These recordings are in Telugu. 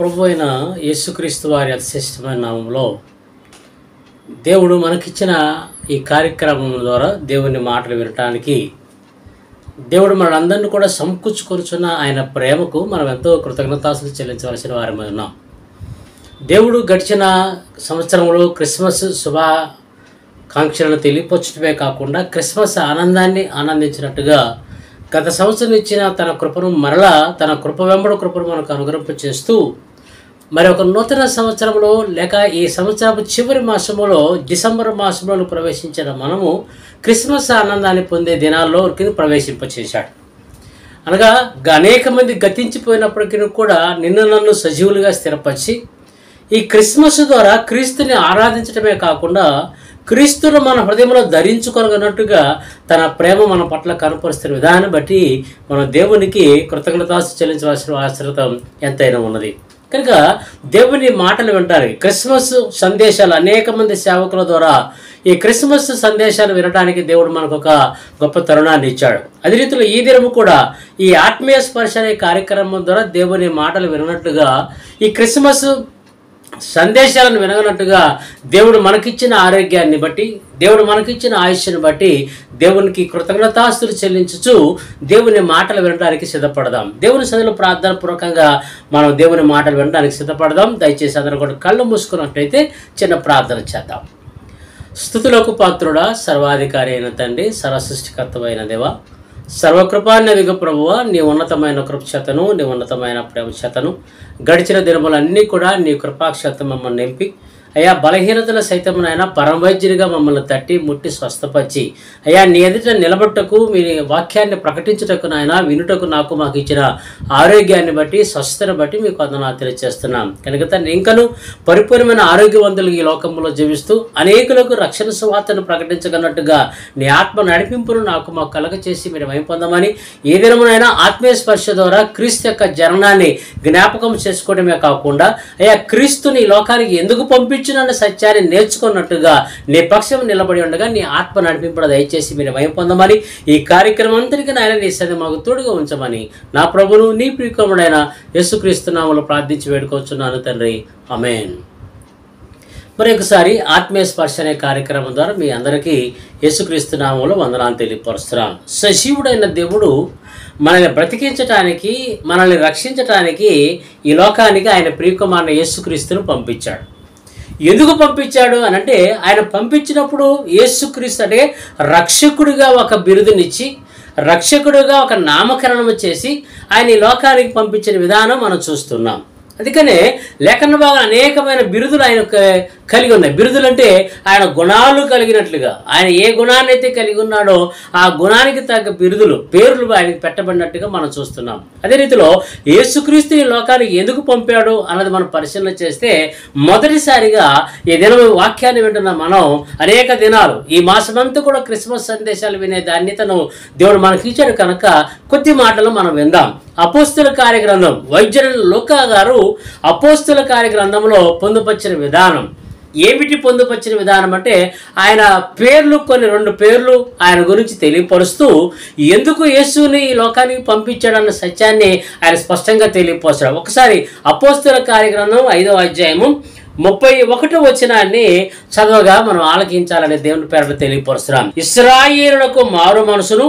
ప్రభు అయిన యేసుక్రీస్తు వారి అతిశ్రేష్టమైన నామంలో దేవుడు మనకిచ్చిన ఈ కార్యక్రమం ద్వారా దేవుని మాటలు వినటానికి దేవుడు మనందరిని కూడా సమకూర్చుకొనుచున్న ఆయన ప్రేమకు మనం ఎంతో కృతజ్ఞతాసులు చెల్లించవలసిన వారమై ఉన్నాం దేవుడు గడిచిన సంవత్సరంలో క్రిస్మస్ శుభాకాంక్షలను తెలియపరచడమే కాకుండా క్రిస్మస్ ఆనందాన్ని ఆనందించినట్టుగా గత సంవత్సరం ఇచ్చిన తన కృపను మరలా తన కృప వెంబడి కృపను మనకు అనుగ్రహింప చేస్తూ మరి ఒక నూతన సంవత్సరంలో లేక ఈ సంవత్సరపు చివరి మాసములో డిసెంబర్ మాసంలో ప్రవేశించిన మనము క్రిస్మస్ ఆనందాన్ని పొందే దినాల్లో కింద ప్రవేశింపచేశాడు అనగా గ- అనేక మంది గతించిపోయినప్పటికీ కూడా నిన్ను నన్ను సజీవులుగా స్థిరపరిచి ఈ క్రిస్మస్ ద్వారా క్రీస్తుని ఆరాధించడమే కాకుండా క్రీస్తును మన హృదయంలో ధరించుకోగలనట్టుగా తన ప్రేమ మన పట్ల కనపరుస్తున్న విధానం బట్టి మన దేవునికి కృతజ్ఞతాసు చెల్లించవలసిన అవసరం ఎంతైనా ఉన్నది కనుక దేవుని మాటలు వింటారు క్రిస్మస్ సందేశాలు అనేక మంది సేవకుల ద్వారా ఈ క్రిస్మస్ సందేశాలు వినడానికి దేవుడు మనకు ఒక గొప్ప తరుణాన్ని ఇచ్చాడు అదే రీతిలో ఈ దినము కూడా ఈ ఆత్మీయ స్పర్శ అనే కార్యక్రమం ద్వారా దేవుని మాటలు వినట్టుగా ఈ క్రిస్మస్ సందేశాలను వినగనట్టుగా దేవుడు మనకిచ్చిన ఆరోగ్యాన్ని బట్టి దేవుడు మనకిచ్చిన ఆయుష్ని బట్టి దేవునికి కృతజ్ఞతాస్తులు చెల్లించుచు దేవుని మాటలు వినడానికి సిద్ధపడదాం దేవుని సదిలో ప్రార్థన పూర్వకంగా మనం దేవుని మాటలు వినడానికి సిద్ధపడదాం దయచేసి అందరూ కూడా కళ్ళు మూసుకున్నట్లయితే చిన్న ప్రార్థన చేద్దాం స్థుతులకు పాత్రుడా సర్వాధికారి అయిన తండ్రి సర్వసృష్టికర్తమైన దేవ సర్వకృపాన్యదిగ ప్రభువ నీ ఉన్నతమైన కృపక్షతను నీ ఉన్నతమైన ప్రేమక్షతను గడిచిన దినములన్నీ కూడా నీ కృపాక్షత మమ్మల్ని నింపి అయా బలహీనతల సైతమునైనా పరమవైద్యునిగా మమ్మల్ని తట్టి ముట్టి స్వస్థపరిచి అయా నీ ఎదుట నిలబట్టకు మీ వాక్యాన్ని ప్రకటించుటకు నాయన వినుటకు నాకు మాకు ఇచ్చిన ఆరోగ్యాన్ని బట్టి స్వస్థతను బట్టి మీకు వందనాలు తెలియజేస్తున్నాం కనుక తండ్రి ఇంకను పరిపూర్ణమైన ఆరోగ్యవంతులు ఈ లోకంలో జీవిస్తూ అనేకులకు రక్షణ సువార్తను ప్రకటించగలట్టుగా నీ ఆత్మ నడిపింపును నాకు మాకు కలగ చేసి మీరు భయం పొందమని ఏ దినమునైనా ఆత్మీయ స్పర్శ ద్వారా క్రీస్తు యొక్క జననాన్ని జ్ఞాపకం చేసుకోవడమే కాకుండా అయ్యా క్రీస్తుని ఈ లోకానికి ఎందుకు పంపించిన సత్యాన్ని నేర్చుకున్నట్టుగా నీ పక్షం నిలబడి ఉండగా నీ ఆత్మ నడిపింపడ దయచేసి మీరు భయం పొందమని ఈ కార్యక్రమం అంతటికి నాయన నీ సరి మాకు తోడుగా ఉంచమని నా ప్రభును నీ ప్రియకముడైన యేసుక్రీస్తు నామములో ప్రార్థించి వేడుకోవచ్చున్నాను తండ్రి అమేన్ మరి ఒకసారి ఆత్మీయ స్పర్శ అనే కార్యక్రమం ద్వారా మీ అందరికీ యేసుక్రీస్తు నామంలో వందనాలు తెలియపరుస్తున్నాను సజీవుడైన దేవుడు మనల్ని బ్రతికించటానికి మనల్ని రక్షించటానికి ఈ లోకానికి ఆయన ప్రియకుమారుని యేసుక్రీస్తును పంపించాడు ఎందుకు పంపించాడు అని అంటే ఆయన పంపించినప్పుడు యేసుక్రీస్తు అంటే రక్షకుడిగా ఒక బిరుదునిచ్చి రక్షకుడిగా ఒక నామకరణం చేసి ఆయన ఈ లోకానికి పంపించిన విధానం మనం చూస్తున్నాం అందుకనే లేఖన భాగం అనేకమైన బిరుదులు ఆయన కలిగి ఉన్నాయి బిరుదులు అంటే ఆయన గుణాలు కలిగినట్లుగా ఆయన ఏ గుణాన్ని అయితే కలిగి ఉన్నాడో ఆ గుణానికి తగ్గ బిరుదులు పేర్లు ఆయనకి పెట్టబడినట్టుగా మనం చూస్తున్నాం అదే రీతిలో యేసుక్రీస్తు ఈ లోకానికి ఎందుకు పంపాడు అన్నది మనం పరిశీలన చేస్తే మొదటిసారిగా ఈ దినం వాక్యాన్ని వింటున్న మనం అనేక దినాలు ఈ మాసమంతా కూడా క్రిస్మస్ సందేశాలు వినే ధాన్యతను దేవుడు మనకి ఇచ్చాడు కనుక కొద్ది మాటలు మనం విందాం అపోస్తుల కార్యగ్రంథం వైద్యుల లోకా గారు అపోస్తుల కార్యగ్రంథంలో పొందుపరిచిన విధానం ఏమిటి పొందుపరిచిన విధానం అంటే ఆయన పేర్లు కొన్ని రెండు పేర్లు ఆయన గురించి తెలియపరుస్తూ ఎందుకు యేసుని ఈ లోకానికి పంపించాడన్న సత్యాన్ని ఆయన స్పష్టంగా తెలియపరచాడు ఒకసారి అపోస్తుల కార్యగ్రంథం ఐదవ అధ్యాయము ముప్పై ఒకటో వచనాన్ని చదవగా మనం ఆలకించాలనే దేవుని పేరు తెలియపరుస్తున్నాం ఇస్రాయేలులకు మారు మనసును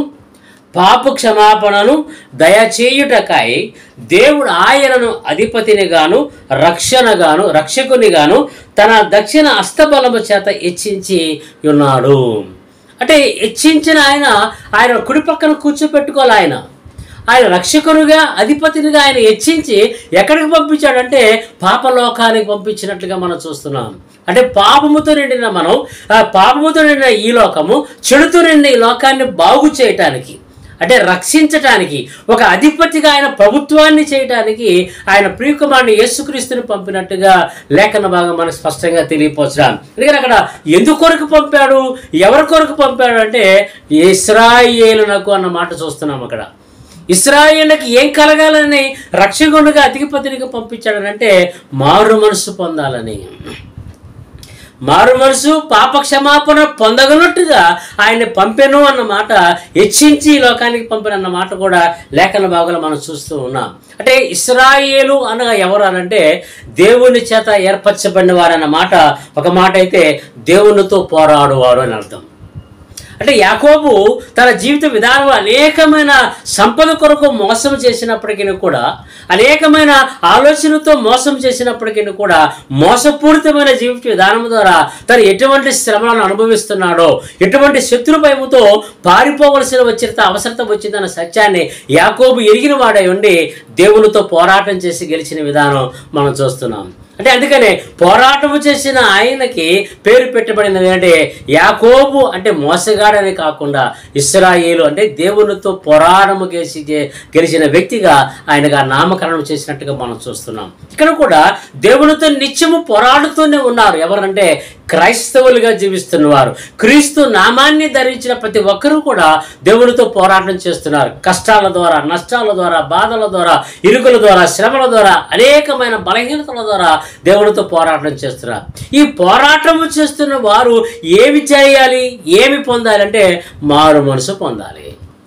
పాప క్షమాపణను దయచేయుటకై దేవుడు ఆయనను అధిపతినిగాను రక్షణగాను రక్షకునిగాను తన దక్షిణ అస్తబలము చేత హెచ్చించి ఉన్నాడు అంటే హెచ్చించిన ఆయన ఆయన కుడి పక్కన కూర్చోపెట్టుకోవాలి ఆయన ఆయన రక్షకునిగా అధిపతినిగా ఆయన హెచ్చించి ఎక్కడికి పంపించాడంటే పాపలోకానికి పంపించినట్లుగా మనం చూస్తున్నాం అంటే పాపముతో నిండిన మనం ఆ పాపముతో నిండిన ఈ లోకము చెడుతో నిండిన ఈ లోకాన్ని బాగు చేయటానికి అంటే రక్షించటానికి ఒక అధిపతిగా ఆయన ప్రభుత్వాన్ని చేయటానికి ఆయన ప్రియకుమారుని యేసుక్రీస్తుని పంపినట్టుగా లేఖన భాగం మనకు స్పష్టంగా తెలియపరచడం ఎందుకంటే అక్కడ ఎందుకు కొరకు పంపాడు ఎవరి కొరకు పంపాడు అంటే ఇస్రాయేలునకు అన్న మాట చూస్తున్నాం అక్కడ ఇస్రాయేళ్ళకి ఏం కలగాలని రక్షకునిగా అధిపతినిగా పంపించాడనంటే మారు మనసు పొందాలని మారు మనసు పాప క్షమాపణ పొందగనట్టుగా ఆయన్ని పంపెను అన్న మాట హెచ్చించి ఈ లోకానికి పంపిన అన్న మాట కూడా లేఖన భాగంలో మనం చూస్తూ ఉన్నాం అంటే ఇస్రాయేలు అనగా ఎవరు అనంటే దేవుని చేత ఏర్పరచబడిన వారు అన్న మాట ఒక మాట అయితే దేవునితో పోరాడువారు అని అర్థం అంటే యాకోబు తన జీవిత విధానంలో అనేకమైన సంపద కొరకు మోసం చేసినప్పటికీ కూడా అనేకమైన ఆలోచనతో మోసం చేసినప్పటికీ కూడా మోసపూరితమైన జీవిత విధానం ద్వారా తను ఎటువంటి శ్రమలను అనుభవిస్తున్నాడో ఎటువంటి శత్రు భయముతో పారిపోవలసిన వచ్చిన అవసరత వచ్చిందన్న సత్యాన్ని యాకోబు ఎరిగిన వాడై ఉండి దేవునితో పోరాటం చేసి గెలిచిన విధానం మనం చూస్తున్నాం అంటే అందుకనే పోరాటము చేసిన ఆయనకి పేరు పెట్టబడినది అంటే యాకోబు అంటే మోసగాడని కాకుండా ఇస్రాయేలు అంటే దేవునితో పోరాటము చేసి గెలిచిన వ్యక్తిగా ఆయనగా నామకరణం చేసినట్టుగా మనం చూస్తున్నాం ఇక్కడ కూడా దేవునితో నిత్యము పోరాడుతూనే ఉన్నారు ఎవరంటే క్రైస్తవులుగా జీవిస్తున్న వారు క్రీస్తు నామాన్ని ధరించిన ప్రతి ఒక్కరూ కూడా దేవునితో పోరాటం చేస్తున్నారు కష్టాల ద్వారా నష్టాల ద్వారా బాధల ద్వారా ఇరుకుల ద్వారా శ్రమల ద్వారా అనేకమైన బలహీనతల ద్వారా దేవునితో పోరాటం చేస్తున్నారు ఈ పోరాటం చేస్తున్న వారు ఏమి చేయాలి ఏమి పొందాలంటే మారు మనసు పొందాలి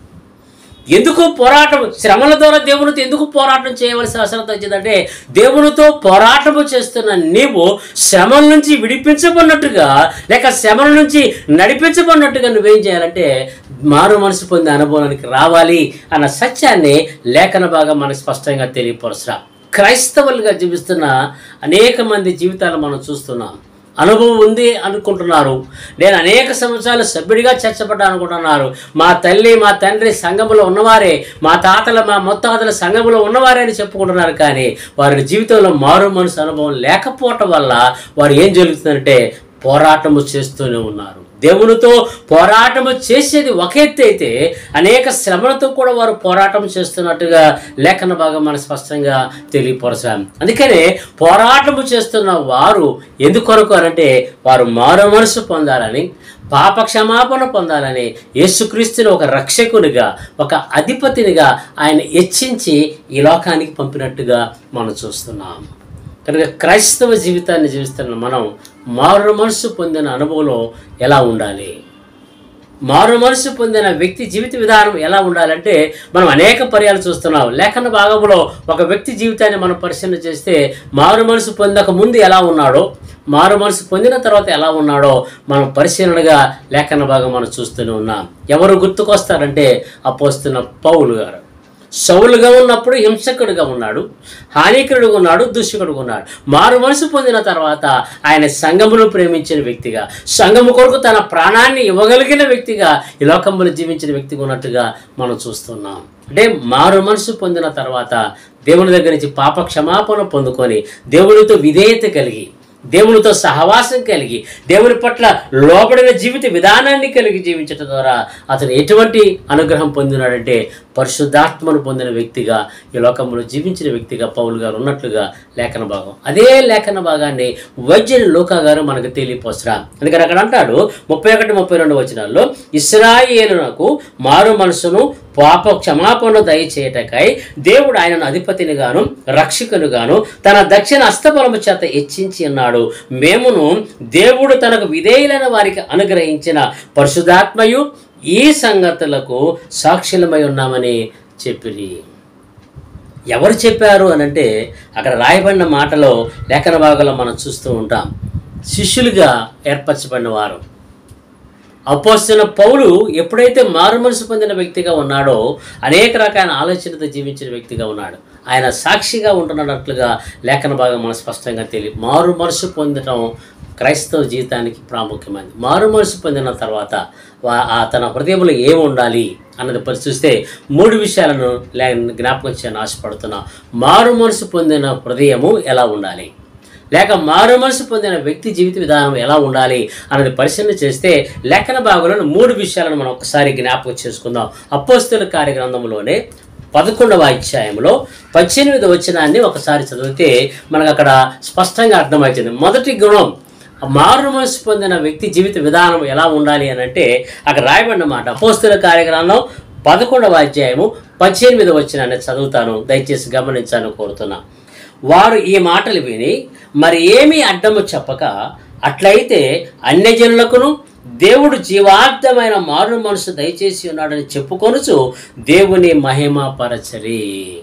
ఎందుకు పోరాటం శ్రమల ద్వారా దేవునితో ఎందుకు పోరాటం చేయవలసిన అవసరం వచ్చిందంటే దేవునితో పోరాటము చేస్తున్న నీవు శ్రమల నుంచి విడిపించబడినట్టుగా లేక శ్రమల నుంచి నడిపించబడినట్టుగా నువ్వేం చేయాలంటే మారు మనసు పొందే అనుభవానికి రావాలి అన్న సత్యాన్ని లేఖన భాగం మనకు స్పష్టంగా తెలియపరచరా క్రైస్తవులుగా జీవిస్తున్న అనేక మంది జీవితాలు మనం చూస్తున్నాం అనుభవం ఉంది అనుకుంటున్నారు నేను అనేక సంవత్సరాలు సభ్యుడిగా చర్చపడ్డా అనుకుంటున్నారు మా తల్లి మా తండ్రి సంఘములో ఉన్నవారే మా తాతల మా ముత్తాతల సంఘములో ఉన్నవారే అని చెప్పుకుంటున్నారు కానీ వారి జీవితంలో మారు మనసు అనుభవం లేకపోవటం వల్ల వారు ఏం జరుగుతుందంటే పోరాటము చేస్తూనే ఉన్నారు దేవునితో పోరాటము చేసేది ఒక ఎత్తు అయితే అనేక శ్రమలతో కూడా వారు పోరాటం చేస్తున్నట్టుగా లేఖన భాగం మనం స్పష్టంగా తెలియపరచాం అందుకనే పోరాటము చేస్తున్న వారు ఎందుకొరకు అనంటే వారు మారు మనసు పొందాలని పాప క్షమాపణ పొందాలని యేసుక్రీస్తుని ఒక రక్షకునిగా ఒక అధిపతినిగా ఆయన హెచ్చించి ఈ లోకానికి పంపినట్టుగా మనం చూస్తున్నాం కనుక క్రైస్తవ జీవితాన్ని జీవిస్తున్న మనం మారు మనసు పొందిన అనుభవంలో ఎలా ఉండాలి మారు మనసు పొందిన వ్యక్తి జీవిత విధానం ఎలా ఉండాలంటే మనం అనేక పర్యాలు చూస్తున్నాం లేఖన భాగంలో ఒక వ్యక్తి జీవితాన్ని మనం పరిశీలన చేస్తే మారు మనసు పొందక ముందు ఎలా ఉన్నాడో మారు మనసు పొందిన తర్వాత ఎలా ఉన్నాడో మనం పరిశీలనగా లేఖన భాగం మనం చూస్తూనే ఉన్నాం ఎవరు గుర్తుకొస్తారంటే అపోస్తున్న పౌలు గారు సౌలుగా ఉన్నప్పుడు హింసకుడిగా ఉన్నాడు హానికరుడుగా ఉన్నాడు దుష్టుడుగా ఉన్నాడు మారు మనసు పొందిన తర్వాత ఆయన సంఘమును ప్రేమించిన వ్యక్తిగా సంఘము కొరకు తన ప్రాణాన్ని ఇవ్వగలిగిన వ్యక్తిగా ఈ లోకంలో జీవించిన వ్యక్తిగా ఉన్నట్టుగా మనం చూస్తున్నాం అంటే మారు మనసు పొందిన తర్వాత దేవుని దగ్గర నుంచి పాప క్షమాపణ పొందుకొని దేవునితో విధేయత కలిగి దేవునితో సహవాసం కలిగి దేవుని పట్ల లోబడిన జీవిత విధానాన్ని కలిగి జీవించడం ద్వారా అతను ఎటువంటి అనుగ్రహం పొందినాడంటే పరిశుద్ధాత్మను పొందిన వ్యక్తిగా ఈ లోకంలో జీవించిన వ్యక్తిగా పౌలు గారు ఉన్నట్లుగా లేఖన భాగం అదే లేఖన భాగాన్ని వైద్యుని లోకా గారు మనకు తెలియపోసరా అందుకని అక్కడ అంటాడు ముప్పై ఒకటి ముప్పై రెండు వచనాల్లో ఇస్రాయేలునకు మారు మనసును పాప క్షమాపణ దయచేయటకై దేవుడు ఆయనను అధిపతినిగాను రక్షకునిగాను తన దక్షిణ హస్తబలము చేత హెచ్చించి ఉన్నాడు మేమును దేవుడు తనకు విధేయులైన వారికి అనుగ్రహించిన పరిశుధాత్మయు ఈ సంగతులకు సాక్షులమై ఉన్నామని చెప్పిరి ఎవరు చెప్పారు అని అంటే అక్కడ రాయబడిన మాటలో లేఖన భాగంలో మనం చూస్తూ ఉంటాం శిష్యులుగా ఏర్పరచబడిన వారు అపోస్తున్న పౌలు ఎప్పుడైతే మారు మనసు పొందిన వ్యక్తిగా ఉన్నాడో అనేక రకాల ఆలోచనతో జీవించిన వ్యక్తిగా ఉన్నాడు ఆయన సాక్షిగా ఉంటున్నట్లుగా లేఖన భాగం మనం స్పష్టంగా తెలియ మారు మనసు పొందడం క్రైస్తవ జీవితానికి ప్రాముఖ్యమైనది మారు మనసు పొందిన తర్వాత వా- ఆ తన హృదయంలో ఏమి ఉండాలి అన్నది పరి చూస్తే మూడు విషయాలను లే జ్ఞాపకం చేయని ఆశపడుతున్నా మారు మనసు పొందిన హృదయము ఎలా ఉండాలి లేక మారు మనసు పొందిన వ్యక్తి జీవిత విధానం ఎలా ఉండాలి అన్నది పరిశీలన చేస్తే లేఖన భాగంలో మూడు విషయాలను మనం ఒకసారి జ్ఞాపకం చేసుకుందాం అపోస్తుల కార్యగ్రంథంలోనే పదకొండవ అధ్యాయంలో పద్దెనిమిది వచనాన్ని ఒకసారి చదివితే మనకు అక్కడ స్పష్టంగా అర్థమవుతుంది మొదటి గుణం ఆ మారు మనసు పొందిన వ్యక్తి జీవిత విధానం ఎలా ఉండాలి అని అంటే అక్కడ రాయబడిన మాట అపోస్తుల కార్యగ్రంథం పదకొండవ అధ్యాయము పద్దెనిమిది వచనాన్ని చదువుతాను దయచేసి గమనించాలని కోరుతున్నా వారు ఈ మాటలు విని మరి ఏమీ అడ్డము చెప్పక అట్లయితే అన్యజనులకును దేవుడు జీవార్థమైన మారు మనసు దయచేసి ఉన్నాడని చెప్పుకొనుచు దేవుని మహిమ పరచరి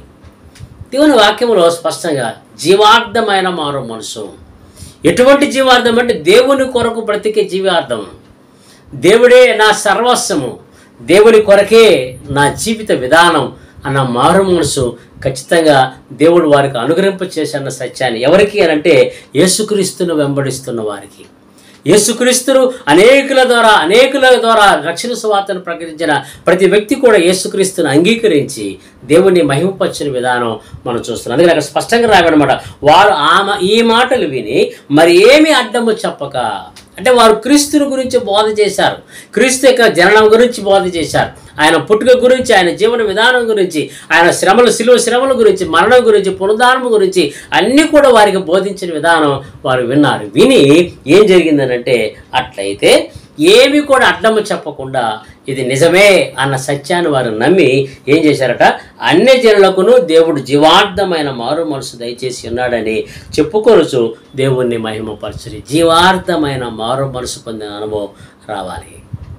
దేవుని వాక్యంలో స్పష్టంగా జీవార్థమైన మారు మనసు ఎటువంటి జీవార్థం అంటే దేవుని కొరకు బ్రతికే జీవార్థం దేవుడే నా సర్వస్వము దేవుని కొరకే నా జీవిత విధానం అన్న మారు మనసు ఖచ్చితంగా దేవుడు వారికి అనుగ్రహింప చేశాన్న సత్యాన్ని ఎవరికి అని అంటే యేసుక్రీస్తును వెంబడిస్తున్న వారికి యేసుక్రీస్తును అనేకుల ద్వారా అనేకుల ద్వారా రక్షణ సువార్తను ప్రకటించిన ప్రతి వ్యక్తి కూడా యేసుక్రీస్తును అంగీకరించి దేవుణ్ణి మహిమపరిచిన విధానం మనం చూస్తున్నాం అందుకని అక్కడ స్పష్టంగా రాయబడమాట వారు ఆమె ఈ మాటలు విని మరి ఏమి అడ్డము చెప్పక అంటే వారు క్రీస్తుని గురించి బోధ చేశారు క్రీస్తు యొక్క జననం గురించి బోధ చేశారు ఆయన పుట్టుక గురించి ఆయన జీవన విధానం గురించి ఆయన శ్రమలు శిలువ శ్రమల గురించి మరణం గురించి పునరుద్ధానం గురించి అన్నీ కూడా వారికి బోధించిన విధానం వారు విన్నారు విని ఏం జరిగిందనంటే అట్లయితే ఏమి కూడా అడ్డము చెప్పకుండా ఇది నిజమే అన్న సత్యాన్ని వారు నమ్మి ఏం చేశారట అన్య జనులకును దేవుడు జీవార్థమైన మారు మనసు దయచేసి ఉన్నాడని చెప్పుకొనుచు దేవుణ్ణి మహిమపరచరి జీవార్థమైన మారు మనసు పొందిన అనుభవం రావాలి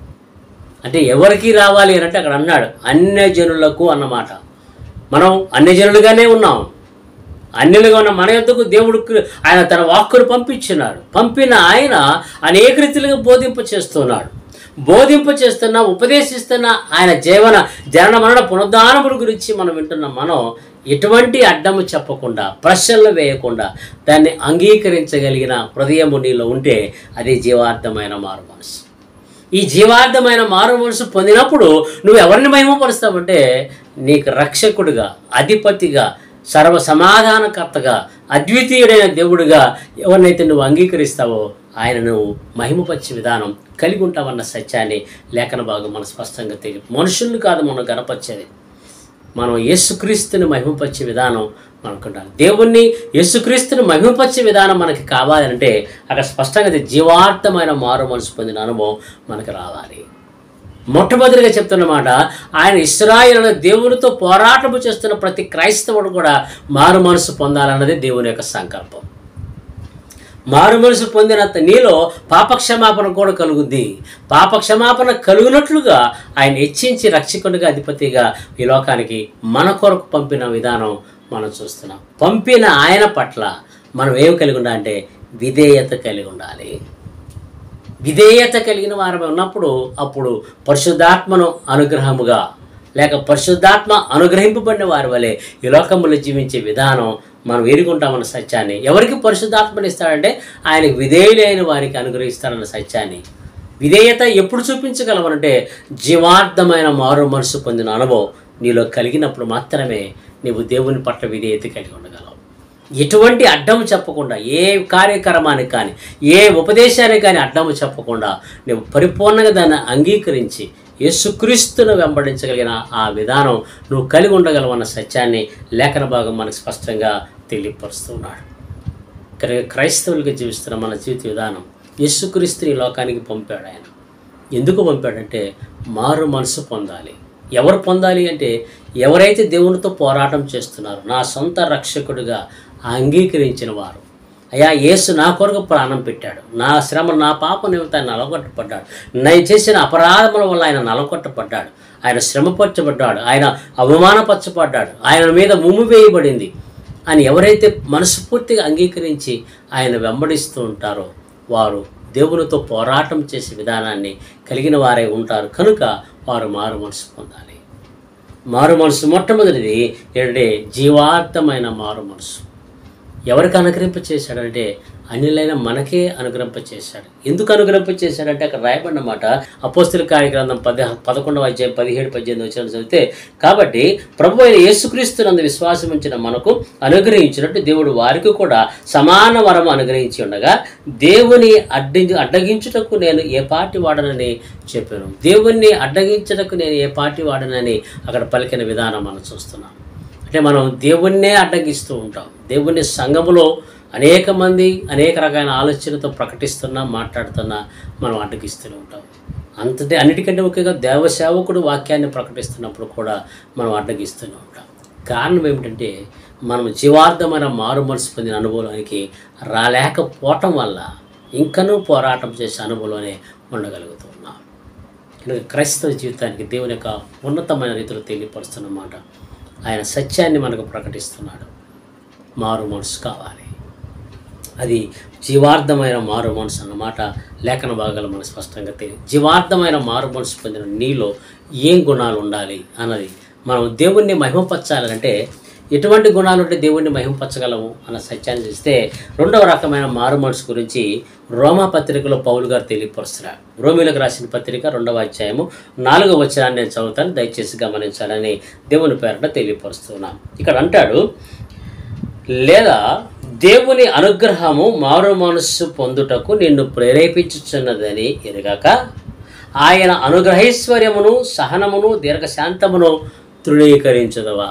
అంటే ఎవరికి రావాలి అని అంటే అక్కడ అన్నాడు అన్యజనులకు అన్నమాట మనం అన్యజనులుగానే ఉన్నాం అన్యులుగా ఉన్న మన యొద్దకు దేవుడు క్రి- ఆయన తన వాక్కును పంపించున్నాడు పంపిన ఆయన అనేక రీతిలుగా బోధింప చేస్తున్నాడు బోధింప చేస్తున్న ఉపదేశిస్తున్న ఆయన జీవన జనన మరణ పునరుద్ధానముల గురించి మనం వింటున్న మనం ఎటువంటి అడ్డము చెప్పకుండా ప్రశ్నలు వేయకుండా దాన్ని అంగీకరించగలిగిన హృదయము నీలో ఉంటే అది జీవార్థమైన మారు మనసు ఈ జీవార్థమైన మారు మనసు పొందినప్పుడు నువ్వు ఎవరిని మహిమపరుస్తావంటే నీకు రక్షకుడిగా అధిపతిగా సర్వ సమాధానకర్తగా అద్వితీయుడైన దేవుడిగా ఎవరినైతే నువ్వు అంగీకరిస్తావో ఆయన నువ్వు మహిమపరిచే విధానం కలిగి ఉంటావన్న సత్యాన్ని లేఖన భాగం మనం స్పష్టంగా తెలియ మనుషుల్ని కాదు మనం గనపరిచేది మనం యేసుక్రీస్తుని మహిమపరిచే విధానం మనకు ఉండాలి దేవుణ్ణి యేసుక్రీస్తుని మహిమపరిచే విధానం మనకి కావాలంటే అక్కడ స్పష్టంగా ఇది జీవార్థమైన మారు మనసు పొందిన అనుభవం మనకు రావాలి మొట్టమొదటిగా చెప్తున్నమాట ఆయన ఇస్రాయిల్ దేవునితో పోరాటము చేస్తున్న ప్రతి క్రైస్తవుడు కూడా మారు మనసు పొందాలన్నది దేవుని యొక్క సంకల్పం మారు మనసు పొందినంత నీలో పాపక్షమాపణ కూడా కలుగుద్ది పాపక్షమాపణ కలుగునట్లుగా ఆయన హెచ్చించి రక్షకుడిగా అధిపతిగా ఈ లోకానికి మన కొరకు పంపిన విధానం మనం చూస్తున్నాం పంపిన ఆయన పట్ల మనం ఏం కలిగి ఉండాలంటే విధేయత కలిగి ఉండాలి విధేయత కలిగిన వారమే ఉన్నప్పుడు అప్పుడు పరిశుద్ధాత్మను అనుగ్రహముగా లేక పరిశుద్ధాత్మ అనుగ్రహింపబడిన వారి వలె ఈ లోకములో జీవించే విధానం మనం ఎరుగుంటామన్న సత్యాన్ని ఎవరికి పరిశుద్ధాత్మని ఇస్తాడంటే ఆయనకు విధేయులైన వారికి అనుగ్రహిస్తాడన్న సత్యాన్ని విధేయత ఎప్పుడు చూపించగలవనంటే జీవార్థమైన మారు మనసు పొందిన అనుభవం నీలో కలిగినప్పుడు మాత్రమే నీవు దేవుని పట్ల విధేయత కలిగి ఉండగలవు ఎటువంటి అడ్డము చెప్పకుండా ఏ కార్యక్రమానికి కానీ ఏ ఉపదేశానికి కానీ అడ్డము చెప్పకుండా నువ్వు పరిపూర్ణంగా దాన్ని అంగీకరించి యేసుక్రీస్తును వెంబడించగలిగిన ఆ విధానం నువ్వు కలిగి ఉండగలవన్న సత్యాన్ని లేఖన భాగం మనకు స్పష్టంగా తెలియపరుస్తున్నాడు కనుక క్రైస్తవులుగా జీవిస్తున్న మన జీవిత విధానం యేసుక్రీస్తు ఈ లోకానికి పంపాడు ఆయన ఎందుకు పంపాడంటే మారు మనసు పొందాలి ఎవరు పొందాలి అంటే ఎవరైతే దేవునితో పోరాటం చేస్తున్నారో నా సొంత రక్షకుడిగా అంగీకరించిన వారు అయ్యా యేసు నా కొరకు ప్రాణం పెట్టాడు నా శ్రమ నా పాప నిమిత్తం ఆయన నలగొట్టబడ్డాడు నేను చేసిన అపరాధముల వల్ల ఆయన నలగొట్టబడ్డాడు ఆయన శ్రమపరచబడ్డాడు ఆయన అవమానపరచబడ్డాడు ఆయన మీద ముమ్ము వేయబడింది అని ఎవరైతే మనస్ఫూర్తిగా అంగీకరించి ఆయన వెంబడిస్తూ ఉంటారో వారు దేవునితో పోరాటం చేసే విధానాన్ని కలిగిన వారే ఉంటారు కనుక వారు మారు మనసు పొందాలి మారు మనసు మొట్టమొదటిది ఏంటంటే జీవార్థమైన మారు మనసు ఎవరికి అనుగ్రహింప చేశాడంటే అన్యులైన మనకే అనుగ్రహింప చేశాడు ఎందుకు అనుగ్రహింప చేశాడంటే అక్కడ రాయబడినమాట అపోస్తుల కార్యగ్రంథం పద పదకొండవ అధ్యాయం పదిహేడు పద్దెనిమిది వచ్చిన చదివితే కాబట్టి ప్రభు అయిన యేసుక్రీస్తునందు విశ్వాసం ఉంచిన మనకు అనుగ్రహించినట్టు దేవుడు వారికి కూడా సమాన వరం అనుగ్రహించి ఉండగా దేవుని అడ్డి అడ్డగించుటకు నేను ఏ పార్టీ వాడనని చెప్పాను దేవుణ్ణి అడ్డగించుటకు నేను ఏ పార్టీ వాడనని అక్కడ పలికిన విధానం మనం చూస్తున్నాం అంటే మనం దేవుణ్ణే అడ్డగిస్తూ ఉంటాం దేవుని సంఘములో అనేక మంది అనేక రకాల ఆలోచనతో ప్రకటిస్తున్నా మాట్లాడుతున్నా మనం అడ్డగిస్తూనే ఉంటాం అంతటి అన్నిటికంటే ముఖ్యంగా దేవసేవకుడు వాక్యాన్ని ప్రకటిస్తున్నప్పుడు కూడా మనం అడ్డగిస్తూనే ఉంటాం కారణం ఏమిటంటే మనం జీవార్థమైన మారు మనసు పొందిన అనుభవానికి రాలేకపోవటం వల్ల ఇంకనూ పోరాటం చేసే అనుభవంలోనే ఉండగలుగుతున్నాం కనుక క్రైస్తవ జీవితానికి దేవుని యొక్క ఉన్నతమైన రీతిలో తెలియపరుస్తున్నమాట ఆయన సత్యాన్ని మనకు ప్రకటిస్తున్నాడు మారు మనసు కావాలి అది జీవార్థమైన మారు మనసు అన్నమాట లేఖన భాగాలు మనకు స్పష్టంగా తెలియదు జీవార్థమైన మారు మనసు పొందిన నీలో ఏం గుణాలు ఉండాలి అన్నది మనం దేవుణ్ణి మహిమపరచాలంటే ఎటువంటి గుణాలు ఉంటే దేవుణ్ణి మహిమపరచగలము అన్న సత్యాన్ని చూస్తే రెండవ రకమైన మారు మనసు గురించి రోమా పత్రికలో పౌలు గారు తెలియపరుస్తున్నారు రోమిలకు రాసిన పత్రిక రెండవ అధ్యాయము నాలుగవ వచనాన్ని నేను చదువుతాను దయచేసి గమనించాలని దేవుని పేరట తెలియపరుస్తున్నాను ఇక్కడ అంటాడు లేదా దేవుని అనుగ్రహము మారు మనస్సు పొందుటకు నిన్ను ప్రేరేపించుచున్నదని ఎరగక ఆయన అనుగ్రహైశ్వర్యమును సహనమును దీర్ఘశాంతమును తృణీకరించదవా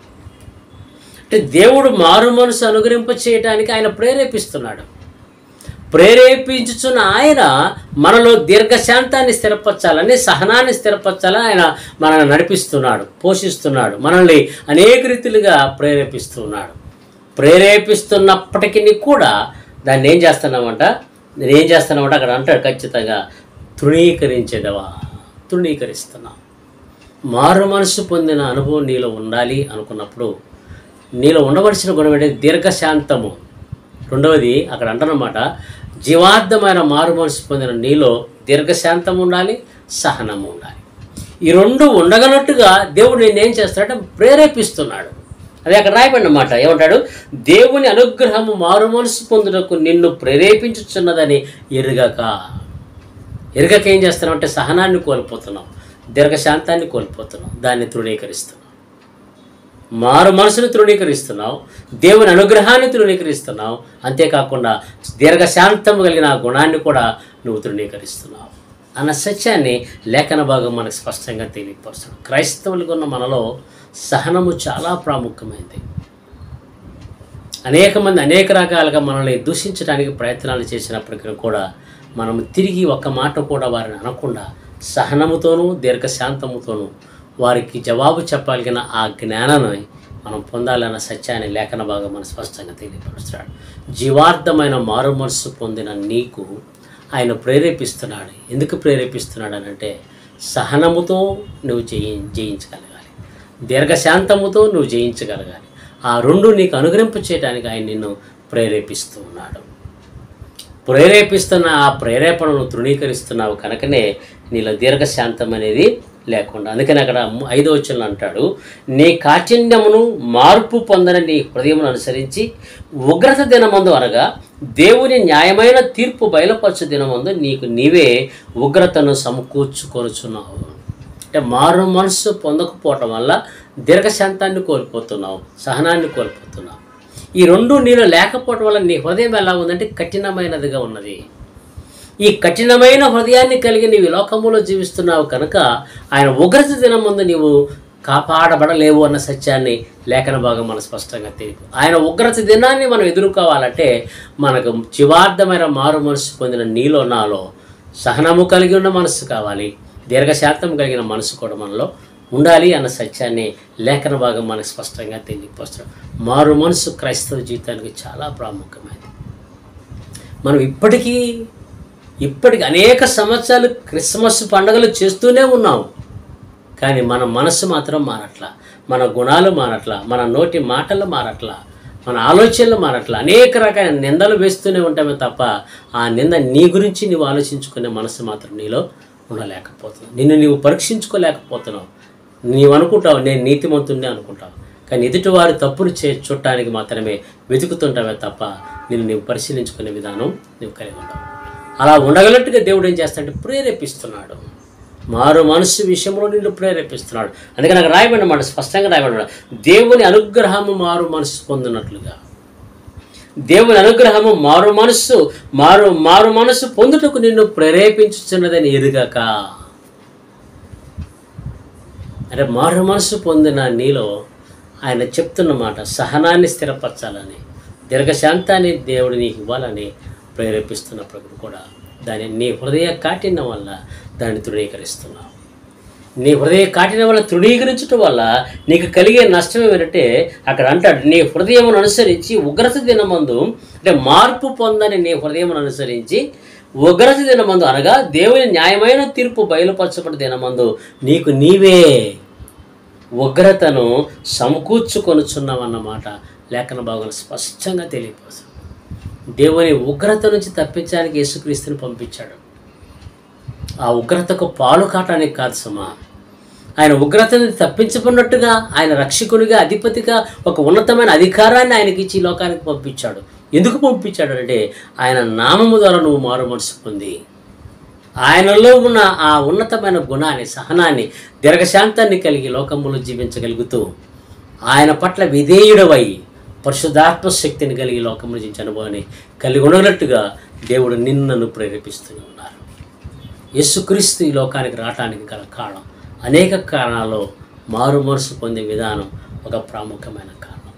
అంటే దేవుడు మారు మనసు అనుగ్రహింప చేయడానికి ఆయన ప్రేరేపిస్తున్నాడు ప్రేరేపించుచున్న ఆయన మనలో దీర్ఘశాంతాన్ని స్థిరపరచాలని సహనాన్ని స్థిరపరచాలని ఆయన మనల్ని నడిపిస్తున్నాడు పోషిస్తున్నాడు మనల్ని అనేక రీతిలుగా ప్రేరేపిస్తున్నాడు ప్రేరేపిస్తున్నప్పటికీ కూడా దాన్ని ఏం చేస్తున్నామంట నేను ఏం చేస్తున్నామంట అక్కడ అంటాడు ఖచ్చితంగా తృణీకరించేదవా తృణీకరిస్తున్నాం మారు మనసు పొందిన అనుభవం నీలో ఉండాలి అనుకున్నప్పుడు నీలో ఉండవలసిన గుణం ఏంటి దీర్ఘశాంతము రెండవది అక్కడ అంటున్నమాట జీవార్థమైన మారు మనసు పొందిన నీలో దీర్ఘశాంతం ఉండాలి సహనము ఉండాలి ఈ రెండు ఉండగలట్టుగా దేవుడు నేను ఏం చేస్తాడంటే ప్రేరేపిస్తున్నాడు అది అక్కడ రాయబడినమాట ఏమంటాడు దేవుని అనుగ్రహము మారు మనసు పొందుటకు నిన్ను ప్రేరేపించుచున్నదని ఎరుగక ఎరుగక ఏం చేస్తున్నాం అంటే సహనాన్ని కోల్పోతున్నాం దీర్ఘశాంతాన్ని కోల్పోతున్నాం దాన్ని తృణీకరిస్తున్నాం మారు మనసును తృణీకరిస్తున్నావు దేవుని అనుగ్రహాన్ని తృణీకరిస్తున్నావు అంతేకాకుండా దీర్ఘశాంతం కలిగిన ఆ గుణాన్ని కూడా నువ్వు తృణీకరిస్తున్నావు అన్న సత్యాన్ని లేఖన భాగం మనకు స్పష్టంగా తెలియపరుస్తున్నాడు క్రైస్తవులుగా ఉన్న మనలో సహనము చాలా ప్రాముఖ్యమైనది అనేక మంది అనేక రకాలుగా మనల్ని దూషించడానికి ప్రయత్నాలు చేసినప్పటికీ కూడా మనం తిరిగి ఒక్క మాట కూడా వారిని అనకుండా సహనముతోనూ దీర్ఘశాంతముతోనూ వారికి జవాబు చెప్పగలిగిన ఆ జ్ఞానాన్ని మనం పొందాలన్న సత్యాన్ని లేఖన భాగం మనం స్పష్టంగా తెలియపరుస్తున్నాడు జీవార్థమైన మారు మనస్సు పొందిన నీకు ఆయన ప్రేరేపిస్తున్నాడు ఎందుకు ప్రేరేపిస్తున్నాడు అని అంటే సహనముతో నువ్వు జయి జయించగలగాలి దీర్ఘశాంతముతో నువ్వు జయించగలగాలి ఆ రెండు నీకు అనుగ్రహింప చేయడానికి ఆయన నిన్ను ప్రేరేపిస్తూ ఉన్నాడు ప్రేరేపిస్తున్న ఆ ప్రేరేపణను తృణీకరిస్తున్నావు కనుకనే నీలో దీర్ఘశాంతం అనేది లేకుండా అందుకని అక్కడ ఐదో వచనంలో అంటాడు నీ కాఠిన్యమును మార్పు పొందని నీ హృదయమును అనుసరించి ఉగ్రత దినమందు అనగా దేవుని న్యాయమైన తీర్పు బయలుపరచు దినమందు నీకు నీవే ఉగ్రతను సమకూర్చుకొనుచున్నావు అంటే మారు మనస్సు పొందకపోవటం వల్ల దీర్ఘశాంతాన్ని కోల్పోతున్నావు సహనాన్ని కోల్పోతున్నావు ఈ రెండు నీలో లేకపోవటం వల్ల నీ హృదయం ఎలా ఉందంటే కఠినమైనదిగా ఉన్నది ఈ కఠినమైన హృదయాన్ని కలిగి నీవు ఈ లోకములో జీవిస్తున్నావు కనుక ఆయన ఉగ్రత దినం ముందు నీవు కాపాడబడలేవు అన్న సత్యాన్ని లేఖన భాగం మనం స్పష్టంగా తెలియదు ఆయన ఉగ్రత దినాన్ని మనం ఎదుర్కోవాలంటే మనకు చివార్థమైన మారు మనసు పొందిన నీలో నాలో సహనము కలిగి ఉన్న మనసు కావాలి దీర్ఘశాంతం కలిగిన మనసు కూడా మనలో ఉండాలి అన్న సత్యాన్ని లేఖన భాగం మనకు స్పష్టంగా తెలియపరుస్తాం మారు మనసు క్రైస్తవ జీవితానికి చాలా ప్రాముఖ్యమైనది మనం ఇప్పటికీ ఇప్పటికి అనేక సంవత్సరాలు క్రిస్మస్ పండుగలు చేస్తూనే ఉన్నాం కానీ మన మనసు మాత్రం మారట్లా మన గుణాలు మారట్లా మన నోటి మాటలు మారట్లా మన ఆలోచనలు మారట్లా అనేక రకాల నిందలు వేస్తూనే ఉంటామే తప్ప ఆ నింద నీ గురించి నీవు ఆలోచించుకునే మనసు మాత్రం నీలో ఉండలేకపోతున్నావు నిన్ను నీవు పరీక్షించుకోలేకపోతున్నావు నీవు అనుకుంటావు నేను నీతిమంతుడిని అనుకుంటావు కానీ ఎదుటివారి తప్పులు చే చూడటానికి మాత్రమే వెతుకుతుంటావే తప్ప నిన్ను నీవు పరిశీలించుకునే విధానం నువ్వు కలిగి ఉండవు అలా ఉండగలట్టుగా దేవుడు ఏం చేస్తాడంటే ప్రేరేపిస్తున్నాడు మారు మనసు విషయంలో నిన్ను ప్రేరేపిస్తున్నాడు అందుకని నాకు రాయబడిన మాట స్పష్టంగా రాయబడిన దేవుని అనుగ్రహము మారు మనసు పొందినట్లుగా దేవుని అనుగ్రహము మారు మనస్సు మారు మారు మనస్సు పొందుటకు నిన్ను ప్రేరేపించుచున్నదని ఎరుగక అంటే మారు మనస్సు పొందిన నీలో ఆయన చెప్తున్న మాట సహనాన్ని స్థిరపరచాలని దీర్ఘశాంతాన్ని దేవుడు నీకు ఇవ్వాలని ప్రేరేపిస్తున్నప్పుడు కూడా దాని నీ హృదయ కాఠిన్యం వల్ల దాన్ని తృణీకరిస్తున్నావు నీ హృదయ కాటిన వల్ల తృణీకరించటం వల్ల నీకు కలిగే నష్టం ఏమిటంటే అక్కడ అంటాడు నీ హృదయమును అనుసరించి ఉగ్రత దినమందు అంటే మార్పు పొందని నీ హృదయమును అనుసరించి ఉగ్రత దినమందు అనగా దేవుని న్యాయమైన తీర్పు బయలుపరచబడి దినమందు నీకు నీవే ఉగ్రతను సమకూర్చుకొనుచున్నామన్నమాట లేఖన భాగంలో స్పష్టంగా తెలియపోతుంది దేవుని ఉగ్రత నుంచి తప్పించడానికి యేసుక్రీస్తుని పంపించాడు ఆ ఉగ్రతకు పాలు కాటానికి కాదు సమా ఆయన ఉగ్రతని తప్పించబడినట్టుగా ఆయన రక్షకునిగా అధిపతిగా ఒక ఉన్నతమైన అధికారాన్ని ఆయనకి ఇచ్చి ఈ లోకానికి పంపించాడు ఎందుకు పంపించాడు అంటే ఆయన నామము ద్వారా నువ్వు మారు మనసు పొంది ఆయనలో ఉన్న ఆ ఉన్నతమైన గుణాన్ని సహనాన్ని దీర్ఘశాంతాన్ని కలిగి లోకములో జీవించగలుగుతూ ఆయన పట్ల విధేయుడవై పరిశుద్ధాత్మ శక్తిని కలిగి లోకములో జీవించే అనుభవాన్ని కలిగి ఉండనట్టుగా దేవుడు నిన్నను ప్రేరేపిస్తూ ఉన్నారు యేసుక్రీస్తు ఈ లోకానికి రావటానికి గల కారణం అనేక కారణాల్లో మారు మనసు పొందే విధానం ఒక ప్రాముఖ్యమైన కారణం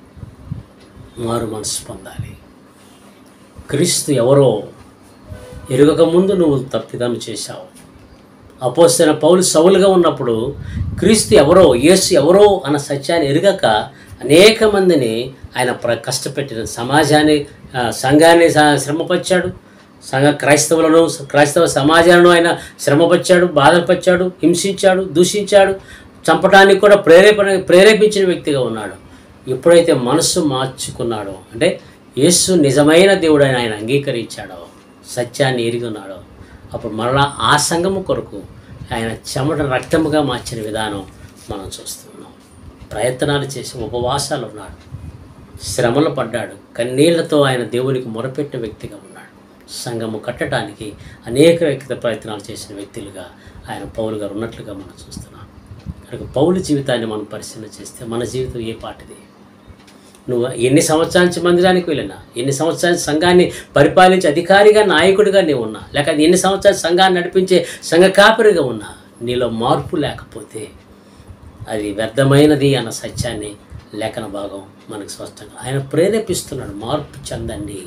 మారు మనసు పొందాలి క్రీస్తు ఎవరో ఎరుగక ముందు నువ్వు తప్పిదం చేశావు అపోస్తైన పౌలు సౌలుగా ఉన్నప్పుడు క్రీస్తు ఎవరో యేసు ఎవరో అన్న సత్యాన్ని ఎరుగక అనేక మందిని ఆయన ప్ర కష్టపెట్టిన సమాజాన్ని ఆ, సంఘాన్ని స- శ్రమపరిచాడు సంఘ క్రైస్తవులను క్రైస్తవ సమాజాలను ఆయన శ్రమపరిచాడు బాధపరిచాడు హింసించాడు దూషించాడు చంపడానికి కూడా ప్రేరేపణ ప్రేరేపించిన వ్యక్తిగా ఉన్నాడు ఎప్పుడైతే మనస్సు మార్చుకున్నాడో అంటే యేసు నిజమైన దేవుడని ఆయన అంగీకరించాడో సత్యాన్ని ఎరిగి ఉన్నాడో అప్పుడు మరలా ఆ సంఘము కొరకు ఆయన చెమట రక్తముగా మార్చిన విధానం మనం చూస్తున్నాం ప్రయత్నాలు చేసి ఉపవాసాలు ఉన్నాడు శ్రమలు పడ్డాడు కన్నీళ్లతో ఆయన దేవునికి మొరపెట్టిన వ్యక్తిగా ఉన్నాడు సంఘము కట్టడానికి అనేక వ్యక్తి ప్రయత్నాలు చేసిన వ్యక్తులుగా ఆయన పౌలు గారు ఉన్నట్లుగా మనం చూస్తున్నాం కనుక పౌలు జీవితాన్ని మనం పరిశీలన చేస్తే మన జీవితం ఏ పాటిది నువ్వు ఎన్ని సంవత్సరాల నుంచి మందిరానికి వెళ్ళినా ఎన్ని సంవత్సరాల సంఘాన్ని పరిపాలించే అధికారిగా నాయకుడిగా నీవు ఉన్నా లేక ఎన్ని సంవత్సరాలు సంఘాన్ని నడిపించే సంఘ కాపరిగా ఉన్నా నీలో మార్పు లేకపోతే అది వ్యర్థమైనది అన్న సత్యాన్ని లేఖన భాగం మనకు స్పష్టంగా ఆయన ప్రేరేపిస్తున్నాడు మార్పు చెందండి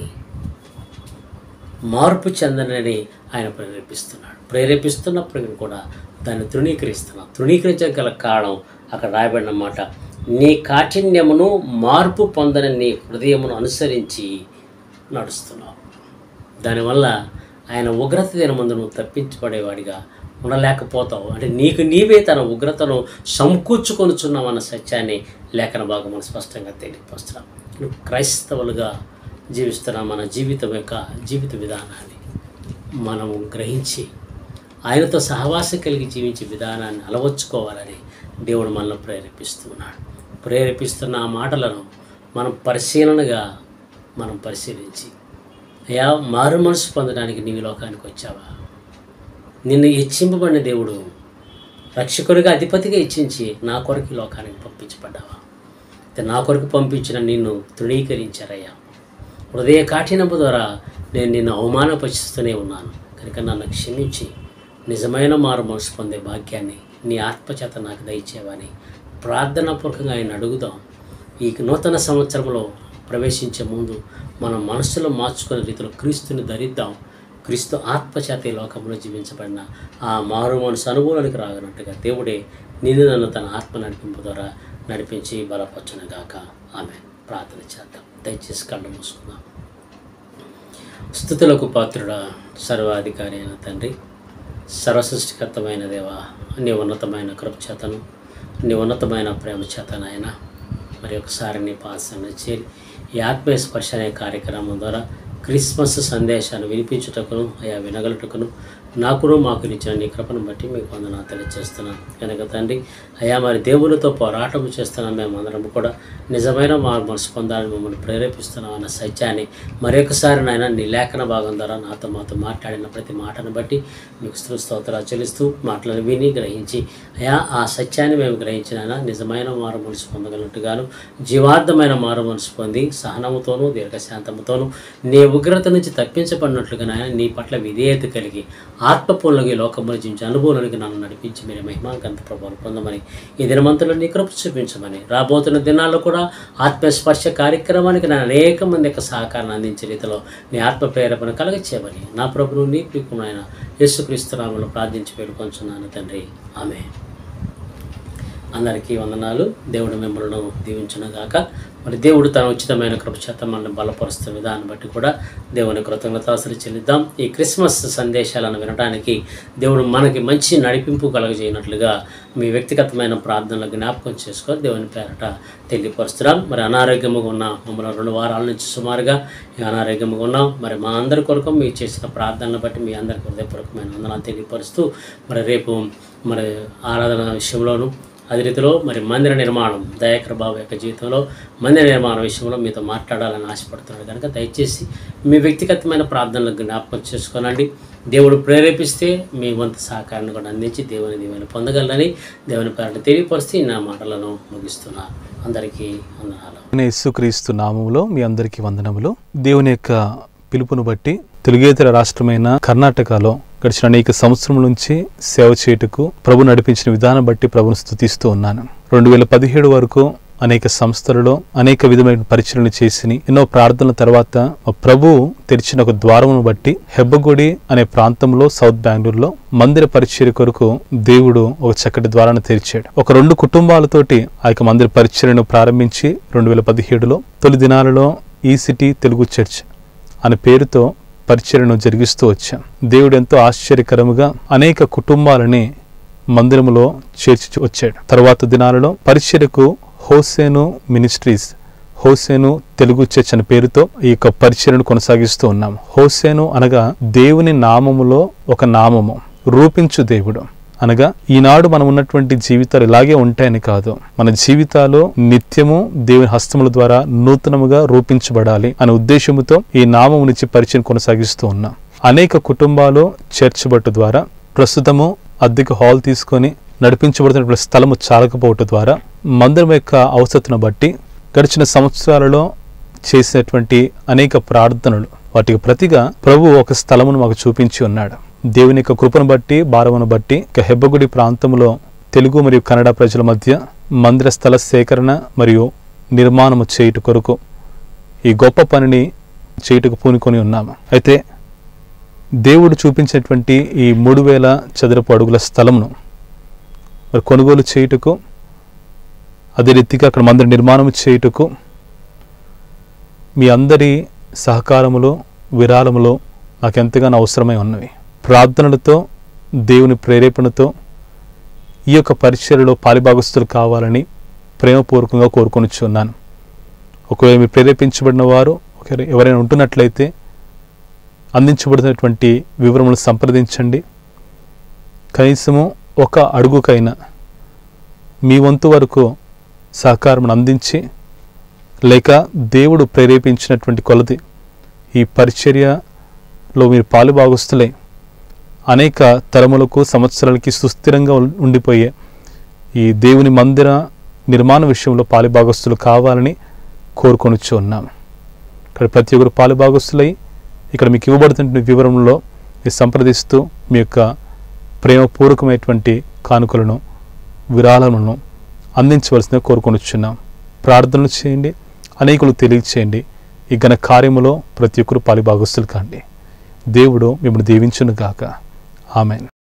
మార్పు చెందనని ఆయన ప్రేరేపిస్తున్నాడు ప్రేరేపిస్తున్నప్పటికీ కూడా దాన్ని తృణీకరిస్తున్నాడు తృణీకరించగల గల కారణం అక్కడ రాయబడిన మాట నీ కాఠిన్యమును మార్పు పొందని నీ హృదయమును అనుసరించి నడుస్తున్నావు దానివల్ల ఆయన ఉగ్రత దినమందు నువ్వు తప్పించబడేవాడిగా ఉండలేకపోతావు అంటే నీకు నీవే తన ఉగ్రతను సమకూర్చుకొనుచున్నామన్న సత్యాన్ని లేఖన భాగం మనం స్పష్టంగా తెలియపరుస్తున్నాం నువ్వు క్రైస్తవులుగా జీవిస్తున్న మన జీవితం యొక్క జీవిత విధానాన్ని మనము గ్రహించి ఆయనతో సహవాసం కలిగి జీవించే విధానాన్ని అలవర్చుకోవాలని దేవుడు మనల్ని ప్రేరేపిస్తున్నాడు ప్రేరేపిస్తున్న ఆ మాటలను మనం పరిశీలనగా మనం పరిశీలించి అయ్యా మారు మనసు పొందడానికి నీవు ఈ లోకానికి వచ్చావా నిన్ను హెచ్చింపబడిన దేవుడు రక్షకుడిగా అధిపతిగా ఇచ్చించి నా కొరకు ఈ లోకానికి పంపించబడ్డావా అయితే నా కొరకు పంపించిన నిన్ను తృణీకరించారయ్యా హృదయ కాఠినపు ద్వారా నేను నిన్ను అవమానపరుస్తూనే ఉన్నాను కనుక నన్ను క్షమించి నిజమైన మారు మనసు పొందే భాగ్యాన్ని నీ ఆత్మచేత నాకు దయచేవని ప్రార్థనాపూర్వకంగా ఆయన అడుగుదాం ఈ నూతన సంవత్సరంలో ప్రవేశించే ముందు మనం మనసులో మార్చుకునే రీతిలో క్రీస్తుని ధరిద్దాం క్రీస్తు ఆత్మచేత ఈ లోకంలో జీవించబడిన ఆ మారు మనసు అనుభవానికి రాగనట్టుగా దేవుడే నిన్ను నన్ను తన ఆత్మ నడిపింపు ద్వారా నడిపించి బలపరచునగాక ఆమె ప్రార్థన చేద్దాం దయచేసి కళ్ళు మూసుకుందాం స్థుతులకు పాత్రుడ సర్వాధికారి అయిన తండ్రి సర్వసృష్టికర్తమైన దేవ నీ ఉన్నతమైన కృప చేతను నీ ఉన్నతమైన ప్రేమ చేతనైన మరి ఒకసారి నీ పాసన చేరి ఈ ఆత్మీయ స్పర్శ అనే కార్యక్రమం ద్వారా క్రిస్మస్ సందేశాన్ని వినిపించుటకును అయా వినగలుటకును నాకును మాకు ఇచ్చిన నీ కృపను బట్టి మీకు వందనా తెలియజేస్తున్నాను కనుక తండ్రి అయా మరి దేవునితో పోరాటం చేస్తున్నాం మేము అందరం కూడా నిజమైన మా మనసు పొందాలని మమ్మల్ని ప్రేరేపిస్తున్నాం అన్న సత్యాన్ని మరొకసారి నాయన నీ లేఖన భాగం ద్వారా నాతో మాతో మాట్లాడిన ప్రతి మాటను బట్టి మీకు స్తు స్తోత్రాలు చెల్లిస్తూ మాటలను విని గ్రహించి అయా ఆ సత్యాన్ని మేము గ్రహించిన నిజమైన మారు మనసు పొందగలట్టుగాను జీవార్థమైన మారు మనసు పొంది సహనముతోనూ దీర్ఘశాంతముతోనూ నీ ఉగ్రత నుంచి తప్పించబడినట్లుగా నాయన నీ పట్ల విధేయత కలిగి ఆత్మపూర్ణంగా ఈ లోకంలో జీవించే అనుభవానికి నన్ను నడిపించి మీరు మహిమాంకంత ప్రభావం పొందమని ఈ దినమంతులు నీ కృప చూపించమని రాబోతున్న దినాల్లో కూడా ఆత్మస్పర్శ కార్యక్రమానికి నా అనేక మంది యొక్క సహకారాన్ని అందించే రీతిలో నీ ఆత్మ ప్రేరేపణ కలగ చేయమని నా ప్రభువు నీ ప్రియకుమైన యేసుక్రీస్తునామలో ప్రార్థించి వేడుకొంచున్నాను తండ్రి ఆమె అందరికీ వందనాలు దేవుడు మిమ్మల్ని దీవించునుగాక మరి దేవుడు తన ఉచితమైన కృప చేత మనల్ని బలపరుస్తున్న విధాన్ని బట్టి కూడా దేవుని కృతజ్ఞతాస్తులు చెల్లిద్దాం ఈ క్రిస్మస్ సందేశాలను వినడానికి దేవుడు మనకి మంచి నడిపింపు కలగజేయనట్లుగా మీ వ్యక్తిగతమైన ప్రార్థనలు జ్ఞాపకం చేసుకొని దేవుని పేరట తెలియపరుస్తున్నాం మరి అనారోగ్యముగా ఉన్న మమ్మల్ని రెండు వారాల నుంచి సుమారుగా ఈ అనారోగ్యముగా ఉన్నాం మరి మా అందరి కొరకు మీరు చేసిన ప్రార్థనలు బట్టి మీ అందరికి హృదయపూర్వకమైన వందనాలు తెలియపరుస్తూ మరి రేపు మరి ఆరాధన విషయంలోనూ అదే రీతిలో మరి మందిర నిర్మాణం దయాకర్ బాబు యొక్క జీవితంలో మందిర నిర్మాణ విషయంలో మీతో మాట్లాడాలని ఆశపడుతున్నాడు కనుక దయచేసి మీ వ్యక్తిగతమైన ప్రార్థనలకు జ్ఞాపకం చేసుకోనండి దేవుడు ప్రేరేపిస్తే మీ వంతు సహకారాన్ని కూడా అందించి దేవుని దీవెని పొందగలని దేవుని పేరట తెలియపరిస్తే నా మాటలను ముగిస్తున్నా అందరికీ వందనాలు నేను యేసుక్రీస్తు నామములో మీ అందరికీ వందనములు దేవుని యొక్క పిలుపును బట్టి తెలుగేతర రాష్ట్రమైన కర్ణాటకలో గడిచిన అనేక సంవత్సరం నుంచి సేవ చేయుటకు ప్రభు నడిపించిన విధానం బట్టి ప్రభును స్థుతిస్తూ ఉన్నాను రెండు వేల పదిహేడు వరకు అనేక సంస్థలలో అనేక విధమైన పరిచయలు చేసి ఎన్నో ప్రార్థనల తర్వాత మా ప్రభు తెరిచిన ఒక ద్వారమును బట్టి హెబ్బగుడి అనే ప్రాంతంలో సౌత్ బెంగళూరులో మందిర పరిచర్య కొరకు దేవుడు ఒక చక్కటి ద్వారాన్ని తెరిచాడు ఒక రెండు కుటుంబాలతోటి ఆ యొక్క మందిర పరిచర్యను ప్రారంభించి రెండు వేల పదిహేడులో తొలి దినాలలో ఈ సిటీ తెలుగు చర్చ్ అనే పేరుతో పరిచర్యను జరిగిస్తూ వచ్చాం దేవుడు ఎంతో ఆశ్చర్యకరముగా అనేక కుటుంబాలని మందిరములో చేర్చి వచ్చాడు తర్వాత దినాలలో పరిచర్యకు హోసేను మినిస్ట్రీస్ హోసేను తెలుగు చర్చ్ అనే పేరుతో ఈ యొక్క పరిచర్యను కొనసాగిస్తూ ఉన్నాం హోసేను అనగా దేవుని నామములో ఒక నామము రూపించు దేవుడు అనగా ఈనాడు మనం ఉన్నటువంటి జీవితాలు ఇలాగే ఉంటాయని కాదు మన జీవితాలు నిత్యము దేవుని హస్తముల ద్వారా నూతనముగా రూపించబడాలి అనే ఉద్దేశముతో ఈ నామము నుంచి పరిచయం కొనసాగిస్తూ ఉన్నాం అనేక కుటుంబాలు చర్చ్ బట్టు ద్వారా ప్రస్తుతము అద్దెకు హాల్ తీసుకొని నడిపించబడుతున్న స్థలము చాలకపోవటం ద్వారా మందిరం యొక్క అవసరతను బట్టి గడిచిన సంవత్సరాలలో చేసినటువంటి అనేక ప్రార్థనలు వాటికి ప్రతిగా ప్రభు ఒక స్థలమును మాకు చూపించి ఉన్నాడు దేవుని యొక్క కృపను బట్టి భారమును బట్టి ఇక హెబ్బగుడి ప్రాంతంలో తెలుగు మరియు కన్నడ ప్రజల మధ్య మందిర స్థల సేకరణ మరియు నిర్మాణము చేయుట కొరకు ఈ గొప్ప పనిని చేయుటకు పూనుకొని ఉన్నాము అయితే దేవుడు చూపించినటువంటి ఈ మూడు వేల చదరపు అడుగుల స్థలమును మరి కొనుగోలు చేయుటకు అదే రీతిగా అక్కడ మందిర నిర్మాణం చేయుటకు మీ అందరి సహకారములో విరాళములో నాకు ఎంతగానో అవసరమై ఉన్నవి ప్రార్థనలతో దేవుని ప్రేరేపణతో ఈ యొక్క పరిచర్యలో పాలిభాగస్తులు కావాలని ప్రేమపూర్వకంగా కోరుకొనిచున్నాను ఒకవేళ మీరు ప్రేరేపించబడిన వారు ఒకవేళ ఎవరైనా ఉంటున్నట్లయితే అందించబడినటువంటి వివరములు సంప్రదించండి కనీసము ఒక అడుగుకైనా మీ వంతు వరకు సహకారం అందించి లేక దేవుడు ప్రేరేపించినటువంటి కొలది ఈ పరిచర్యలో మీరు పాలుభాగస్తులై అనేక తరములకు సంవత్సరాలకి సుస్థిరంగా ఉం- ఉండిపోయే ఈ దేవుని మందిర నిర్మాణ విషయంలో పాలుభాగస్తులు కావాలని కోరుకొనిచ్చు ఉన్నాము ఇక్కడ ప్రతి ఒక్కరు పాలుభాగస్తులై ఇక్కడ మీకు ఇవ్వబడుతున్న వివరంలో మీరు సంప్రదిస్తూ మీ యొక్క ప్రేమపూర్వకమైనటువంటి కానుకలను విరాళములను అందించవలసిందిగా కోరుకొనిచున్నాం ప్రార్థనలు చేయండి అనేకులు తెలియచేయండి ఈ ఘన కార్యములో ప్రతి ఒక్కరు పాలిభాగస్తులు కాండి దేవుడు మిమ్మల్ని దీవించును గాక ఆమెన్